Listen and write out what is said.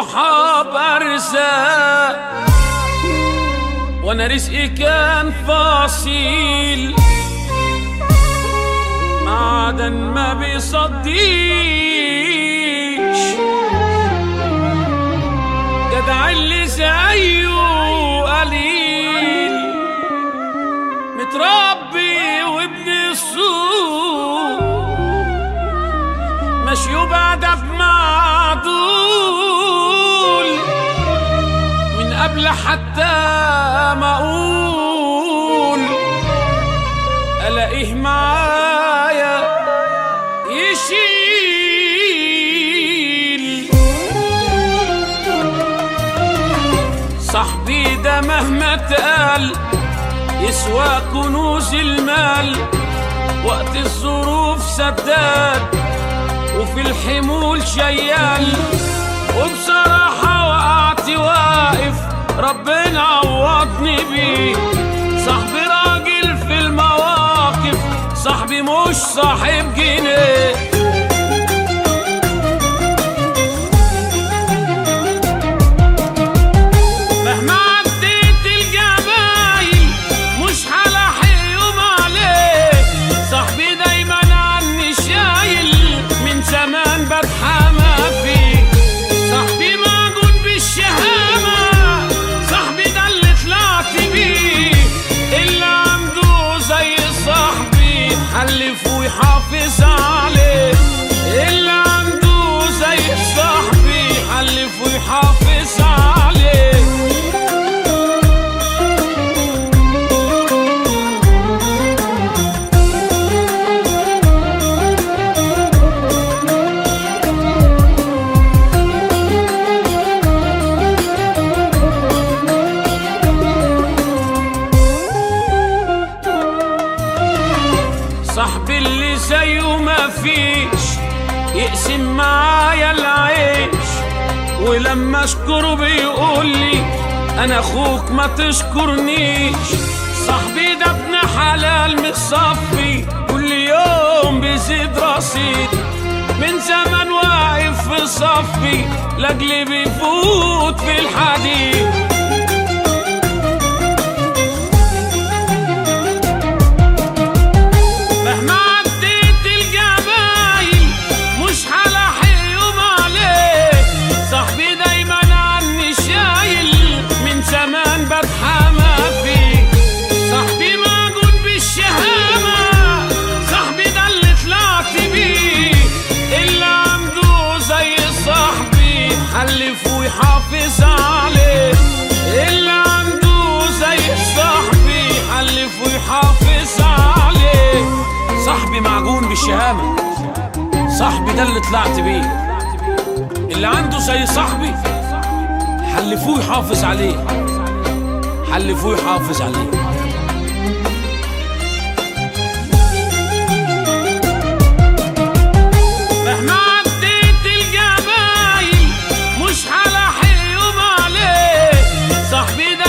صحاب ارزاق وانا رزقي كان فاصيل معدن ما بيصديش جدع اللي زيه قليل متربي وابن السوق ماشي وبأدب معدول من قبل حتى ما اقول الاقيه معايا يشيل صاحبي ده مهما اتقال يسوى كنوز المال وقت الظروف سداد وفي الحمول شيال وبصراحة وقعت واقف ربنا عوضني بيه صاحبي راجل في المواقف صاحبي مش صاحب جنيه مهما عديت الجبايل مش هلاحق يوم عليه صاحبي دايما عني شايل من زمان بتحامى فيه صاحبي موجود بالشهامة صاحبي ده اللي طلعت بيه اللي عنده زي صاحبي حلف ويحافظ عليه اللي عنده زي صاحبي حلف ويحافظ عليه صاحبي اللي زيه ما فيش يقسم معايا العيش ولما اشكره بيقول لي انا اخوك ما تشكرنيش صاحبي ده ابن حلال متصفي كل يوم بيزيد رصيد من زمان واقف في صفي لاجلي بيفوت في الحديد مهما عديت الجبايل مش هلاحق يوم عليه صاحبي دايما عني شايل من زمان بتحامى فيه صاحبي موجود بالشهامة صاحبي ده اللي طلعت بيه اللي عنده زي صاحبي حلف ويحافظ عليه اللي عنده زي صاحبي حلف ويحافظ عليه صاحبي معجون بالشهامة صاحبي ده اللي طلعت بيه اللي عنده زي صاحبي حلفوه يحافظ عليه حلفوه يحافظ عليه مهما عديت الجبايل مش هلاحق يوم عليه صاحبي